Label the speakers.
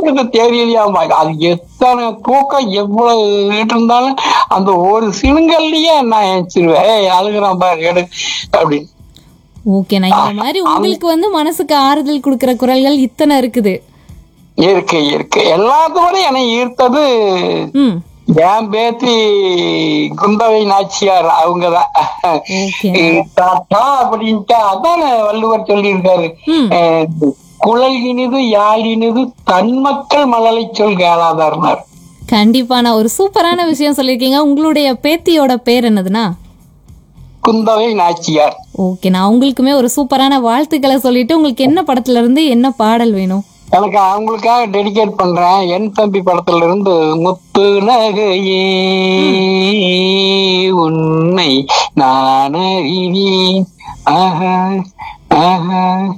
Speaker 1: தூக்கத்தை தெரியலையாமா அது எத்தனை தூக்கம் எவ்வளவு இருந்தாலும் அந்த ஒரு சினுங்கல்லையே நான் எச்சிருவேன் ஏய் அழுகுறான் பாரு எடு அப்படின்னு
Speaker 2: ஓகே நான் இந்த மாதிரி உங்களுக்கு வந்து மனசுக்கு ஆறுதல் கொடுக்கிற குரல்கள் இத்தனை இருக்குது
Speaker 1: இருக்கு இருக்கு எல்லாத்தோட என்னை ஈர்த்தது
Speaker 2: ம்
Speaker 1: என் பேத்தி குந்தவை நாச்சியார் அவங்கதான்
Speaker 2: ஓகே
Speaker 1: தாத்தா அப்படின்ட்டு அதான் வள்ளுவர் சொல்லியிருக்காரு
Speaker 2: ம்.
Speaker 1: அஹ், குழல் இனிது யாழ் இனிது தன்மக்கள் மழலை சொல் கேளாதார்னார்
Speaker 2: கண்டிப்பா நான் ஒரு சூப்பரான விஷயம் சொல்லியிருக்கீங்க உங்களுடைய பேத்தியோட பேர் என்னதுன்னா
Speaker 1: குந்தவை நாச்சியார்
Speaker 2: ஓகே நான் உங்களுக்குமே ஒரு சூப்பரான வாழ்த்துக்களை சொல்லிட்டு உங்களுக்கு என்ன படத்துல இருந்து என்ன பாடல் வேணும்
Speaker 1: எனக்கு அவங்களுக்காக டெடிகேட் பண்றேன் என் தம்பி படத்துல இருந்து முத்து நகையே உன்னை நான் அறிவேன் ஆஹா ஆஹா